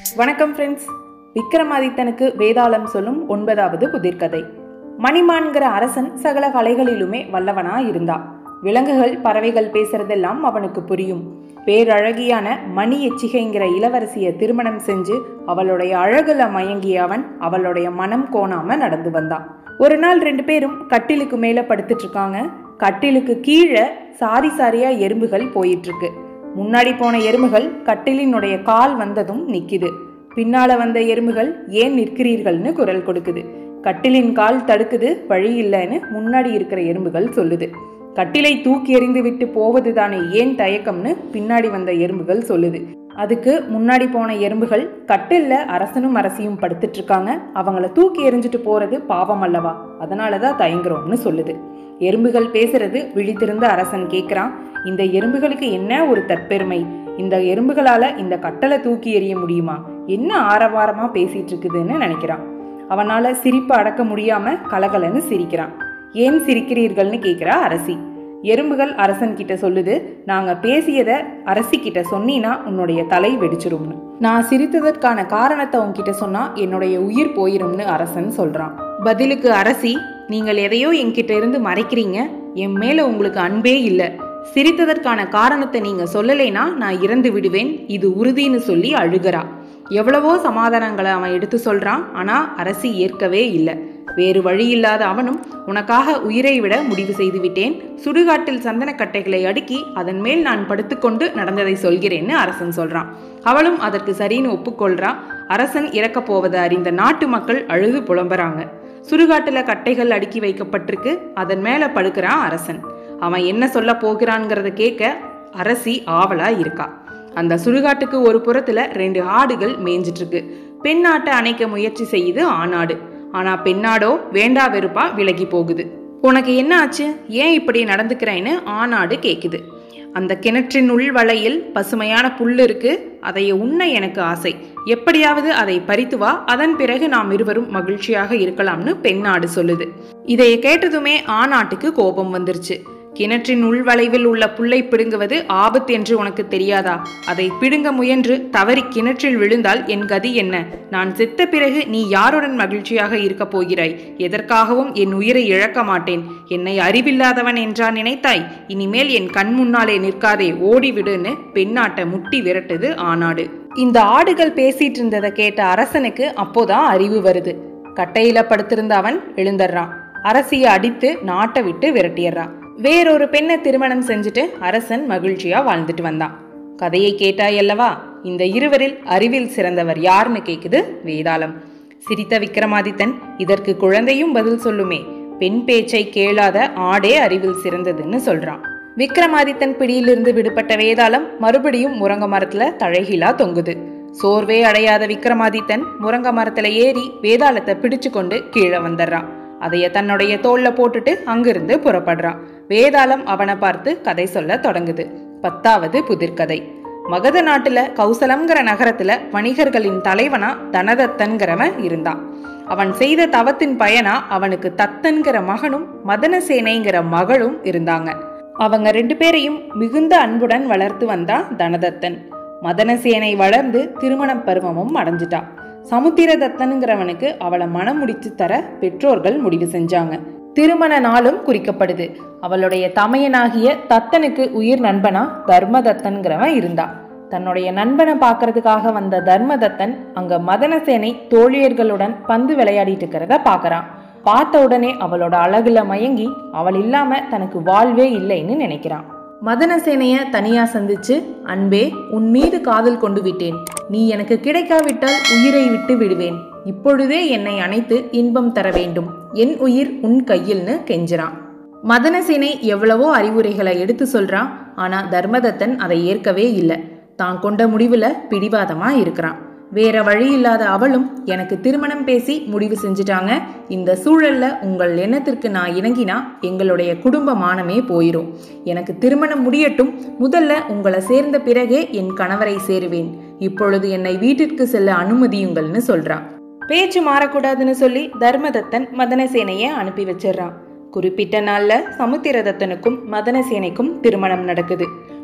வணக்கம் ஃப்ரெண்ட்ஸ் விக்ரமாதித்தனுக்கு வேதாளம் சொல்லும் ஒன்பதாவது புதிர்கதை மணிமான்கிற அரசன் சகல கலைகளிலுமே வல்லவனா இருந்தா விலங்குகள் பறவைகள் பேசுறதெல்லாம் அவனுக்கு புரியும் பேரழகியான மணி எச்சிகைங்கிற இளவரசியை திருமணம் செஞ்சு அவளுடைய அழகுல மயங்கிய அவன் அவளுடைய மனம் கோணாம நடந்து வந்தான் ஒரு நாள் ரெண்டு பேரும் கட்டிலுக்கு மேல படுத்துட்டு இருக்காங்க கட்டிலுக்கு கீழே சாரி சாரியா எறும்புகள் போயிட்டு இருக்கு முன்னாடி போன எறும்புகள் கட்டிலினுடைய கால் வந்ததும் நிக்குது பின்னால வந்த எறும்புகள் ஏன் நிற்கிறீர்கள்னு குரல் கொடுக்குது கட்டிலின் கால் தடுக்குது வழி இல்லைன்னு முன்னாடி இருக்கிற எறும்புகள் சொல்லுது கட்டிலை தூக்கி எறிந்து விட்டு போவது தானே ஏன் தயக்கம்னு பின்னாடி வந்த எறும்புகள் சொல்லுது அதுக்கு முன்னாடி போன எறும்புகள் கட்டில்ல அரசனும் அரசியும் படுத்துட்டு இருக்காங்க அவங்கள தூக்கி எறிஞ்சிட்டு போறது பாவம் அல்லவா அதனாலதான் தயங்குறோம்னு சொல்லுது எறும்புகள் பேசுறது விழித்திருந்த அரசன் கேட்குறான் இந்த எறும்புகளுக்கு என்ன ஒரு தற்பெருமை இந்த எறும்புகளால இந்த கட்டளை தூக்கி எறிய முடியுமா என்ன ஆரவாரமா பேசிட்டு இருக்குதுன்னு நினைக்கிறான் அவனால சிரிப்பு அடக்க முடியாம கலகலன்னு சிரிக்கிறான் ஏன் சிரிக்கிறீர்கள்னு கேட்கிறா அரசி எறும்புகள் அரசன் கிட்ட சொல்லுது நாங்க பேசியத அரசி கிட்ட சொன்னீனா உன்னுடைய தலை வெடிச்சிரும்னு நான் சிரித்ததற்கான காரணத்தை உன்கிட்ட சொன்னா என்னுடைய உயிர் போயிரும்னு அரசன் சொல்றான் பதிலுக்கு அரசி நீங்கள் எதையோ என்கிட்ட இருந்து மறைக்கிறீங்க என் மேல உங்களுக்கு அன்பே இல்லை சிரித்ததற்கான காரணத்தை நீங்க சொல்லலைனா நான் இறந்து விடுவேன் இது உறுதின்னு சொல்லி அழுகிறா எவ்வளவோ சமாதானங்களை அவன் எடுத்து சொல்றான் ஆனா அரசி ஏற்கவே இல்லை வேறு வழி இல்லாத அவனும் உனக்காக உயிரை விட முடிவு செய்து விட்டேன் சுடுகாட்டில் சந்தனக்கட்டைகளை அடுக்கி அதன் மேல் நான் படுத்துக்கொண்டு நடந்ததை சொல்கிறேன்னு அரசன் சொல்றான் அவளும் அதற்கு சரின்னு ஒப்புக்கொள்றான் அரசன் இறக்கப் போவதை அறிந்த நாட்டு மக்கள் அழுது புலம்புறாங்க சுடுகாட்டுல கட்டைகள் அடுக்கி வைக்கப்பட்டிருக்கு அதன் மேல படுக்கிறான் அரசன் அவன் என்ன சொல்ல போகிறான்ங்கிறத கேட்க அரசி ஆவலா இருக்கா அந்த சுடுகாட்டுக்கு ஒரு புறத்துல ரெண்டு ஆடுகள் மேய்ஞ்சிட்டு இருக்கு பெண்ணாட்டை அணைக்க முயற்சி செய்யுது ஆணாடு ஆனா பெண்ணாடோ வேண்டா வெறுப்பா விலகி போகுது உனக்கு என்ன ஆச்சு ஏன் இப்படி நடந்துக்கிறேன்னு ஆணாடு கேக்குது அந்த கிணற்றின் உள் வளையில் பசுமையான புல் இருக்கு அதை உண்ண எனக்கு ஆசை எப்படியாவது அதை பறித்து வா அதன் பிறகு நாம் இருவரும் மகிழ்ச்சியாக இருக்கலாம்னு பெண்ணாடு சொல்லுது இதை கேட்டதுமே ஆணாட்டுக்கு கோபம் வந்துருச்சு கிணற்றின் உள்வளைவில் உள்ள புல்லை பிடுங்குவது ஆபத்து என்று உனக்கு தெரியாதா அதை பிடுங்க முயன்று தவறி கிணற்றில் விழுந்தால் என் கதி என்ன நான் செத்த பிறகு நீ யாருடன் மகிழ்ச்சியாக இருக்கப் போகிறாய் எதற்காகவும் என் உயிரை இழக்க மாட்டேன் என்னை அறிவில்லாதவன் என்றா நினைத்தாய் இனிமேல் என் கண் முன்னாலே நிற்காதே ஓடிவிடுன்னு பெண்ணாட்ட முட்டி விரட்டுது ஆனாடு இந்த ஆடுகள் பேசிட்டு இருந்ததை கேட்ட அரசனுக்கு அப்போதான் அறிவு வருது கட்டையில படுத்திருந்த அவன் எழுந்தர்றான் அரசியை அடித்து நாட்டை விட்டு விரட்டிடுறான் வேறொரு பெண்ணை திருமணம் செஞ்சுட்டு அரசன் மகிழ்ச்சியா வாழ்ந்துட்டு வந்தான் கதையை கேட்டாயல்லவா இந்த இருவரில் அறிவில் சிறந்தவர் யாருன்னு கேக்குது வேதாளம் சிரித்த விக்ரமாதித்தன் இதற்கு குழந்தையும் பதில் சொல்லுமே பெண் பேச்சை கேளாத ஆடே அறிவில் சிறந்ததுன்னு சொல்றான் விக்ரமாதித்தன் பிடியிலிருந்து விடுபட்ட வேதாளம் மறுபடியும் முருங்க மரத்துல தழைகிலா தொங்குது சோர்வே அடையாத விக்ரமாதித்தன் முருங்க மரத்துல ஏறி வேதாளத்தை பிடிச்சு கொண்டு கீழே வந்துடுறான் அதைய தன்னுடைய தோல்ல போட்டுட்டு அங்கிருந்து புறப்படுறான் வேதாளம் அவனை பார்த்து கதை சொல்ல தொடங்குது பத்தாவது புதிர்கதை மகத நாட்டுல கௌசலம்ங்கிற நகரத்துல வணிகர்களின் தலைவனா தனதத்தன்கிறவன் இருந்தான் அவன் செய்த தவத்தின் பயனா அவனுக்கு தத்தன்கிற மகனும் மதனசேனைங்கிற மகளும் இருந்தாங்க அவங்க ரெண்டு பேரையும் மிகுந்த அன்புடன் வளர்த்து வந்தான் தனதத்தன் மதனசேனை வளர்ந்து திருமண பருவமும் அடைஞ்சிட்டான் சமுத்திரதத்தனுங்கிறவனுக்கு அவளை மனம் முடிச்சு தர பெற்றோர்கள் முடிவு செஞ்சாங்க திருமண நாளும் குறிக்கப்படுது அவளுடைய தமையனாகிய தத்தனுக்கு உயிர் நண்பனா தர்மதத்தன்கிறவன் இருந்தான் தன்னுடைய நண்பனை பார்க்கறதுக்காக வந்த தர்மதத்தன் அங்க மதனசேனை தோழியர்களுடன் பந்து விளையாடிட்டு இருக்கிறத பாக்குறான் பார்த்த உடனே அவளோட அழகுல மயங்கி அவள் இல்லாம தனக்கு வாழ்வே இல்லைன்னு நினைக்கிறான் மதனசேனைய தனியா சந்திச்சு அன்பே உன் மீது காதல் கொண்டு விட்டேன் நீ எனக்கு கிடைக்காவிட்டால் உயிரை விட்டு விடுவேன் இப்பொழுதே என்னை அணைத்து இன்பம் தர வேண்டும் என் உயிர் உன் கையில்னு கெஞ்சுறான் மதனசேனை எவ்வளவோ அறிவுரைகளை எடுத்து சொல்றான் ஆனா தர்மதத்தன் அதை ஏற்கவே இல்லை தான் கொண்ட முடிவுல பிடிவாதமா இருக்கிறான் வேற வழி இல்லாத அவளும் எனக்கு திருமணம் பேசி முடிவு செஞ்சுட்டாங்க இந்த சூழல்ல உங்கள் எண்ணத்திற்கு நான் இணங்கினா எங்களுடைய குடும்ப மானமே போயிரும் எனக்கு திருமணம் முடியட்டும் முதல்ல உங்களை சேர்ந்த பிறகே என் கணவரை சேருவேன் இப்பொழுது என்னை வீட்டிற்கு செல்ல அனுமதியுங்கள்னு சொல்றா பேச்சு மாறக்கூடாதுன்னு சொல்லி தர்மதத்தன் மதனசேனையை அனுப்பி வச்சிடுறான் குறிப்பிட்ட நாள்ல சமுத்திரதத்தனுக்கும் மதனசேனைக்கும் திருமணம் நடக்குது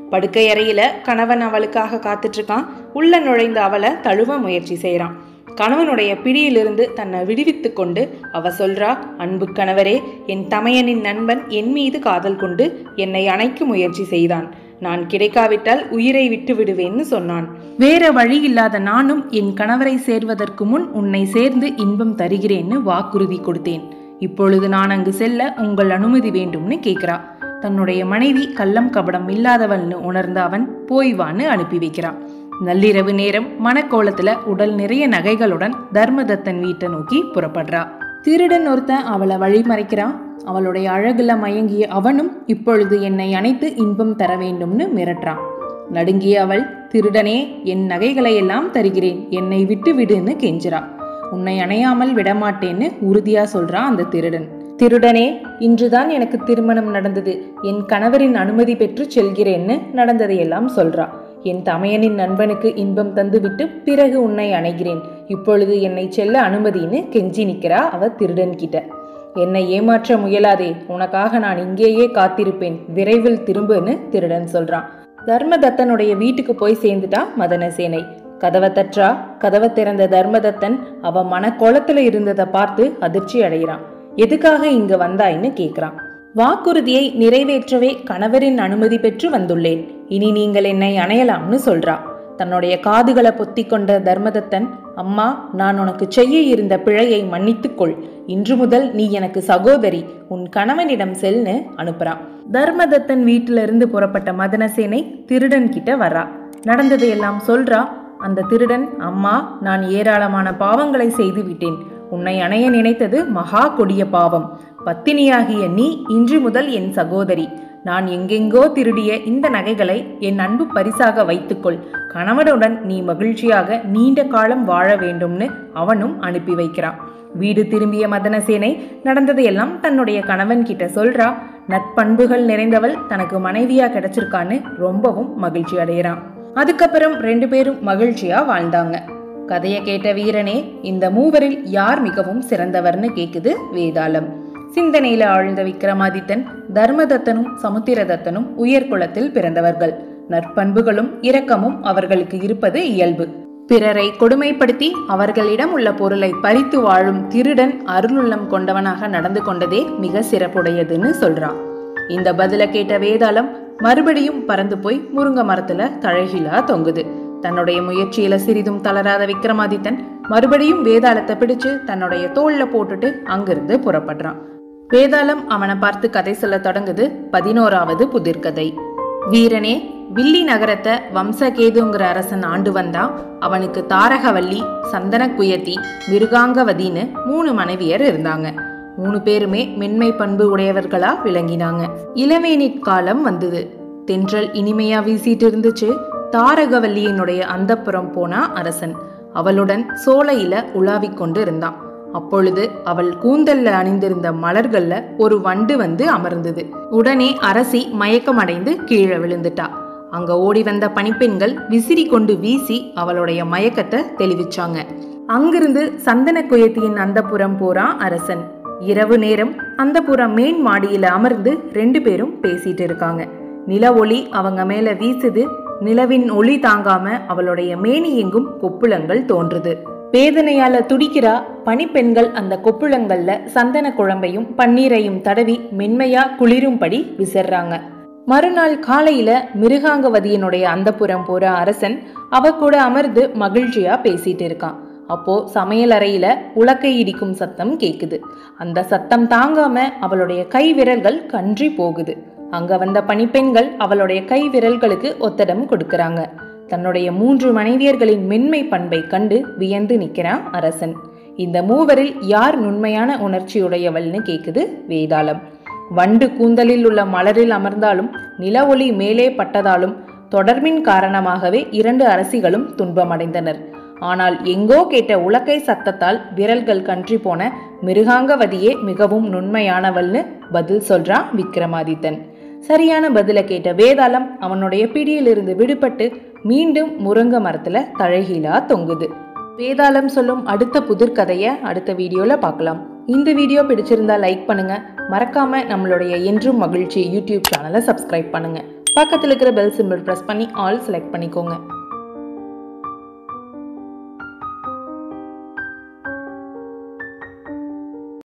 படுக்கை அறையில கணவன் அவளுக்காக காத்துட்டு இருக்கான் உள்ள நுழைந்த அவளை தழுவ முயற்சி செய்றான் கணவனுடைய பிடியிலிருந்து தன்னை விடுவித்து கொண்டு அவ சொல்றா அன்பு கணவரே என் தமையனின் நண்பன் என் மீது காதல் கொண்டு என்னை அணைக்க முயற்சி செய்தான் நான் கிடைக்காவிட்டால் உயிரை விட்டு விடுவேன்னு சொன்னான் வேற வழி இல்லாத நானும் என் கணவரை சேர்வதற்கு முன் உன்னை சேர்ந்து இன்பம் தருகிறேன்னு வாக்குறுதி கொடுத்தேன் இப்பொழுது நான் அங்கு செல்ல உங்கள் அனுமதி வேண்டும்னு கேக்குறா தன்னுடைய மனைவி கள்ளம் கபடம் இல்லாதவள்னு உணர்ந்த அவன் போய் வான்னு அனுப்பி வைக்கிறான் நள்ளிரவு நேரம் மனக்கோலத்துல உடல் நிறைய நகைகளுடன் தர்மதத்தன் வீட்டை நோக்கி புறப்படுறா திருடன் ஒருத்தன் அவளை வழிமறைக்கிறான் அவளுடைய அழகுல மயங்கிய அவனும் இப்பொழுது என்னை அணைத்து இன்பம் தர வேண்டும்னு மிரட்டுறான் நடுங்கிய அவள் திருடனே என் நகைகளை எல்லாம் தருகிறேன் என்னை விட்டு விடுன்னு கெஞ்சுறா உன்னை அணையாமல் விடமாட்டேன்னு உறுதியா சொல்றான் அந்த திருடன் திருடனே இன்றுதான் எனக்கு திருமணம் நடந்தது என் கணவரின் அனுமதி பெற்று செல்கிறேன்னு நடந்ததையெல்லாம் சொல்றா என் தமையனின் நண்பனுக்கு இன்பம் தந்துவிட்டு பிறகு உன்னை அணைகிறேன் இப்பொழுது என்னை செல்ல அனுமதின்னு கெஞ்சி நிக்கிறா அவ திருடன் கிட்ட என்னை ஏமாற்ற முயலாதே உனக்காக நான் இங்கேயே காத்திருப்பேன் விரைவில் திரும்புன்னு திருடன் சொல்றான் தர்மதத்தனுடைய வீட்டுக்கு போய் சேர்ந்துட்டா மதனசேனை கதவை தற்றா கதவை திறந்த தர்மதத்தன் அவ மனக்கோலத்துல இருந்ததை பார்த்து அதிர்ச்சி அடைகிறான் எதுக்காக இங்க வந்தாய்ன்னு கேக்குறான் வாக்குறுதியை நிறைவேற்றவே கணவரின் அனுமதி பெற்று வந்துள்ளேன் இனி நீங்கள் என்னை அணையலாம்னு சொல்றா தன்னுடைய காதுகளை பொத்திக் கொண்ட தர்மதத்தன் அம்மா நான் உனக்கு செய்ய இருந்த பிழையை மன்னித்துக்கொள் இன்று முதல் நீ எனக்கு சகோதரி உன் கணவனிடம் செல்னு அனுப்புறான் தர்மதத்தன் வீட்டில இருந்து புறப்பட்ட மதனசேனை திருடன் கிட்ட வர்றா நடந்ததையெல்லாம் சொல்றா அந்த திருடன் அம்மா நான் ஏராளமான பாவங்களை செய்து விட்டேன் உன்னை அணைய நினைத்தது மகா கொடிய பாவம் பத்தினியாகிய நீ இன்று முதல் என் சகோதரி நான் எங்கெங்கோ திருடிய இந்த நகைகளை என் அன்பு பரிசாக வைத்துக்கொள் கணவனுடன் நீ மகிழ்ச்சியாக நீண்ட காலம் வாழ வேண்டும்னு அவனும் அனுப்பி வைக்கிறான் வீடு திரும்பிய மதனசேனை நடந்ததையெல்லாம் தன்னுடைய கணவன் கிட்ட சொல்றா நற்பண்புகள் நிறைந்தவள் தனக்கு மனைவியா கிடைச்சிருக்கான்னு ரொம்பவும் மகிழ்ச்சி அடைகிறான் அதுக்கப்புறம் ரெண்டு பேரும் மகிழ்ச்சியா வாழ்ந்தாங்க கதையை கேட்ட வீரனே இந்த மூவரில் யார் மிகவும் சிறந்தவர்னு கேக்குது வேதாளம் சிந்தனையில ஆழ்ந்த விக்ரமாதித்தன் தர்மதத்தனும் சமுத்திரதத்தனும் உயர் குலத்தில் பிறந்தவர்கள் நற்பண்புகளும் இரக்கமும் அவர்களுக்கு இருப்பது இயல்பு பிறரை கொடுமைப்படுத்தி அவர்களிடம் உள்ள பொருளை பறித்து வாழும் திருடன் அருளுள்ளம் கொண்டவனாக நடந்து கொண்டதே மிக சிறப்புடையதுன்னு சொல்றான் இந்த பதில கேட்ட வேதாளம் மறுபடியும் பறந்து போய் முருங்க மரத்துல தழகிலா தொங்குது தன்னுடைய முயற்சியில சிறிதும் தளராத விக்ரமாதித்தன் மறுபடியும் வேதாளத்தை பிடிச்சு தன்னுடைய தோல்ல போட்டுட்டு அங்கிருந்து புறப்படுறான் வேதாளம் அவனை பார்த்து கதை சொல்ல தொடங்குது பதினோராவது புதிர்கதை வீரனே வில்லி நகரத்தை வம்சகேதுங்கிற அரசன் ஆண்டு வந்தா அவனுக்கு தாரகவல்லி சந்தன குயத்தி மிருகாங்கவதின்னு மூணு மனைவியர் இருந்தாங்க மூணு பேருமே மென்மை பண்பு உடையவர்களா விளங்கினாங்க இளவேனிற் காலம் வந்தது தென்றல் இனிமையா வீசிட்டு இருந்துச்சு தாரகவல்லியினுடைய அந்தப்புறம் போனா அரசன் அவளுடன் சோலையில உலாவிக் கொண்டு இருந்தான் அப்பொழுது அவள் கூந்தல்ல அணிந்திருந்த மலர்கள்ல ஒரு வண்டு வந்து அமர்ந்தது உடனே அரசி மயக்கமடைந்து கீழே விழுந்துட்டா அங்க ஓடி வந்த பணிப்பெண்கள் விசிறி கொண்டு வீசி அவளுடைய மயக்கத்தை தெளிவிச்சாங்க அங்கிருந்து சந்தன குயத்தியின் அந்தப்புறம் போறான் அரசன் இரவு நேரம் அந்தப்புறம் மேன் மாடியில அமர்ந்து ரெண்டு பேரும் பேசிட்டு இருக்காங்க நில ஒளி அவங்க மேல வீசுது நிலவின் ஒளி தாங்காம அவளுடைய மேனி எங்கும் கொப்புளங்கள் தோன்றுது வேதனையால துடிக்கிறா பனிப்பெண்கள் அந்த கொப்புளங்கள்ல சந்தன குழம்பையும் பன்னீரையும் தடவி மென்மையா குளிரும்படி விசிறாங்க மறுநாள் காலையில மிருகாங்கவதியினுடைய அந்தப்புறம் போற அரசன் அவ கூட அமர்ந்து மகிழ்ச்சியா பேசிட்டு இருக்கான் அப்போ சமையல் அறையில உலக்கை இடிக்கும் சத்தம் கேக்குது அந்த சத்தம் தாங்காம அவளுடைய கை விரல்கள் கன்றி போகுது அங்க வந்த பணிப்பெண்கள் அவளுடைய கை விரல்களுக்கு ஒத்தடம் கொடுக்கறாங்க தன்னுடைய மூன்று மனைவியர்களின் மென்மை பண்பை கண்டு வியந்து நிக்கிறான் அரசன் இந்த மூவரில் யார் நுண்மையான உணர்ச்சியுடையவள்னு கேக்குது வேதாளம் வண்டு கூந்தலில் உள்ள மலரில் அமர்ந்தாலும் நில ஒளி மேலே பட்டதாலும் தொடர்பின் காரணமாகவே இரண்டு அரசிகளும் துன்பமடைந்தனர் ஆனால் எங்கோ கேட்ட உலக்கை சத்தத்தால் விரல்கள் கன்றி போன மிருகாங்கவதியே மிகவும் நுண்மையானவள்னு பதில் சொல்றான் விக்ரமாதித்தன் சரியான பதில கேட்ட வேதாளம் அவனுடைய பிடியிலிருந்து விடுபட்டு மீண்டும் முருங்க மரத்துல தழகிலா தொங்குது வேதாளம் சொல்லும் அடுத்த புதிர்கதையை அடுத்த வீடியோல பார்க்கலாம் இந்த வீடியோ பிடிச்சிருந்தா லைக் பண்ணுங்க மறக்காம நம்மளுடைய என்றும் மகிழ்ச்சி யூடியூப் சேனலை சப்ஸ்கிரைப் பண்ணுங்க பக்கத்தில் இருக்கிற பெல் சிம்பிள் ப்ரெஸ் பண்ணி ஆல் செலக்ட் பண்ணிக்கோங்க